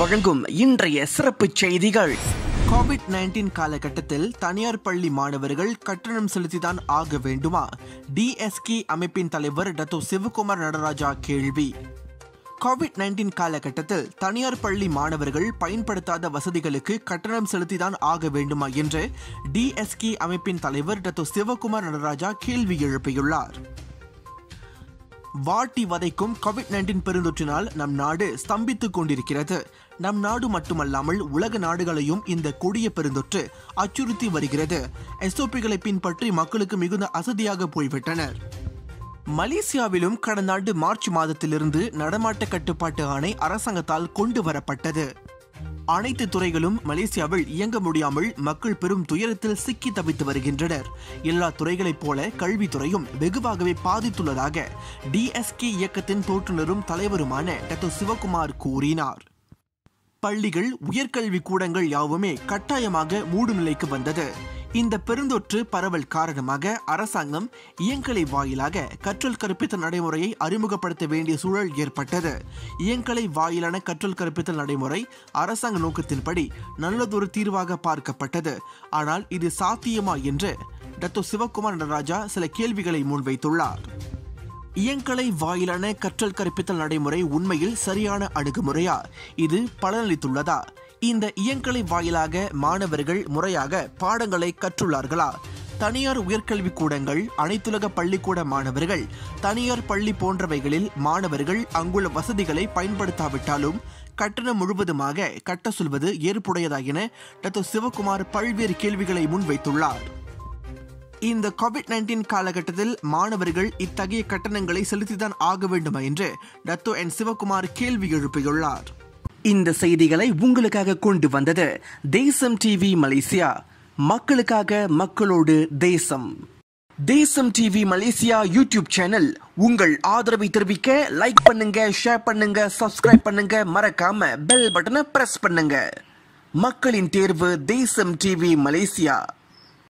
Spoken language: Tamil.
வழங்கும் இன்றைய சிறப்பு செய்திகள் கோவிட் நைன்டீன் காலகட்டத்தில் தனியார் பள்ளி மாணவர்கள் கட்டணம் செலுத்திதான் ஆக வேண்டுமா டிஎஸ்கி அமைப்பின் தலைவர் டத்தோ சிவகுமார் நடராஜா கேள்வி கோவிட் நைன்டீன் காலகட்டத்தில் தனியார் பள்ளி மாணவர்கள் பயன்படுத்தாத வசதிகளுக்கு கட்டணம் செலுத்திதான் ஆக வேண்டுமா என்று டிஎஸ்கி அமைப்பின் தலைவர் டத்தோ சிவகுமார் நடராஜா கேள்வி எழுப்பியுள்ளார் வாட்டி வதைக்கும் கோவிட் நைன்டீன் பெருந்தொற்றினால் நம் நாடு ஸ்தம்பித்துக் கொண்டிருக்கிறது நம் நாடு மட்டுமல்லாமல் உலக நாடுகளையும் இந்த கொடிய பெருந்தொற்று அச்சுறுத்தி வருகிறது எஸ்ஓபிகளை பின்பற்றி மக்களுக்கு மிகுந்த அசதியாக போய்விட்டனர் மலேசியாவிலும் கடந்த ஆண்டு மார்ச் மாதத்திலிருந்து நடமாட்ட கட்டுப்பாட்டு ஆணை அரசாங்கத்தால் கொண்டு வரப்பட்டது அனைத்து துறைகளும் மலேசியாவில் இயங்க முடியாமல் மக்கள் பெரும் துயரத்தில் சிக்கி தவித்து வருகின்றனர் எல்லா துறைகளைப் போல கல்வித்துறையும் வெகுவாகவே பாதித்துள்ளதாக டிஎஸ்கே இயக்கத்தின் தோற்றுநரும் தலைவருமான டத்தோ சிவகுமார் கூறினார் பள்ளிகள் உயர்கல்வி கூடங்கள் யாவுமே கட்டாயமாக மூடும் நிலைக்கு வந்தது இந்த பெருந்தொற்று பரவல் காரணமாக அரசாங்கம் இயங்கலை வாயிலாக கற்றல் கற்பித்தல் நடைமுறையை அறிமுகப்படுத்த வேண்டிய சூழல் ஏற்பட்டது இயங்கலை வாயிலான கற்றல் கற்பித்தல் நடைமுறை அரசாங்க நோக்கத்தின்படி நல்லதொரு தீர்வாக பார்க்கப்பட்டது ஆனால் இது சாத்தியமா என்று டத்தோ சிவகுமார் நடராஜா சில கேள்விகளை முன்வைத்துள்ளார் இயங்கலை வாயிலான கற்றல் கற்பித்தல் நடைமுறை உண்மையில் சரியான அணுகுமுறையா இது பலனளித்துள்ளதா இந்த இயங்கலை வாயிலாக மாணவர்கள் முறையாக பாடங்களை கற்றுள்ளார்களா தனியார் உயர்கல்வி கூடங்கள் அனைத்துலக பள்ளிக்கூட மாணவர்கள் தனியார் பள்ளி போன்றவைகளில் மாணவர்கள் அங்குள்ள வசதிகளை பயன்படுத்தாவிட்டாலும் கட்டணம் முழுவதுமாக கட்ட சொல்வது ஏற்புடையதா என டத்தோ சிவகுமார் பல்வேறு கேள்விகளை முன்வைத்துள்ளார் இந்த கோவிட் நைன்டீன் காலகட்டத்தில் மாணவர்கள் இத்தகைய கட்டணங்களை செலுத்திதான் ஆக வேண்டுமா என்று டத்தோ என் சிவகுமார் கேள்வி எழுப்பியுள்ளார் இந்த செய்திகளை உங்களுக்காக கொண்டு வந்தது தேசம் டிவி மலேசியா மக்களுக்காக மக்களோடு தேசம் தேசம் டிவி மலேசியா யூடியூப் சேனல் உங்கள் ஆதரவை தெரிவிக்க லைக் பண்ணுங்க ஷேர் பண்ணுங்க சப்ஸ்கிரைப் பண்ணுங்க மறக்காம பெல் பட்டனை பிரஸ் பண்ணுங்க மக்களின் தேர்வு தேசம் டிவி மலேசியா